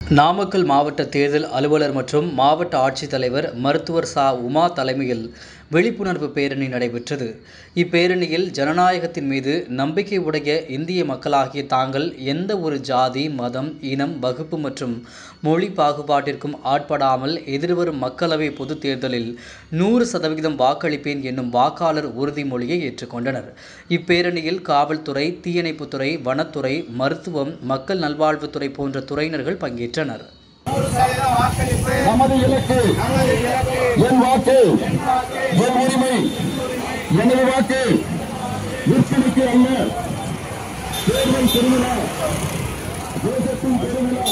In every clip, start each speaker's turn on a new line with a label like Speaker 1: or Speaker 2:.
Speaker 1: நாமக்கல் மாவட்ட தேர்தல் அலுவலர் மற்றும் மாவட்ட ஆட்சித்தலைவர் மருத்துவர் சா உமா தலைமையில் விழிப்புணர்வு பேரணி நடைபெற்றது இப்பேரணியில் ஜனநாயகத்தின் மீது நம்பிக்கை உடைய இந்திய மக்களாகிய தாங்கள் எந்த ஒரு ஜாதி மதம் இனம் வகுப்பு மற்றும் மொழி பாகுபாட்டிற்கும் ஆட்படாமல் எதிர்வரும் மக்களவை பொதுத் தேர்தலில் நூறு சதவிகிதம் வாக்களிப்பேன் என்னும் வாக்காளர் உறுதிமொழியை ஏற்றுக்கொண்டனர் இப்பேரணியில் காவல்துறை தீயணைப்புத்துறை வனத்துறை மருத்துவம் மக்கள் நல்வாழ்வுத்துறை போன்ற துறையினர்கள் பங்கேற்றனர்
Speaker 2: நமது இலக்கு என் வாக்கு என் உரிமை எனது வாக்கு விற்பனைக்கு அல்ல தேர்தல் திருவிழா தேசத்தின் பெருவிழா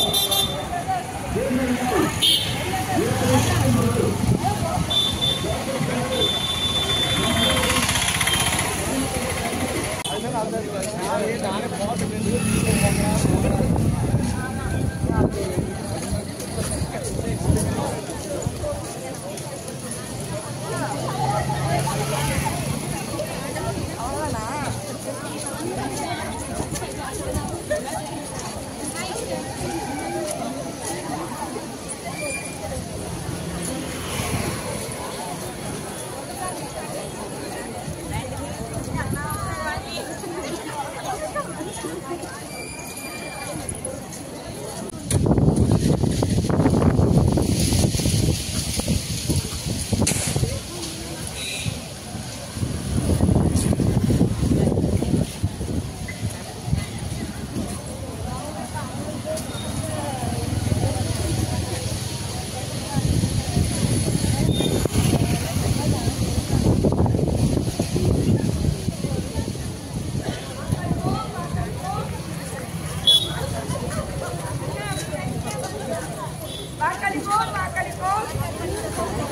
Speaker 3: வாக்களிப்போம் வாக்களிப்போம்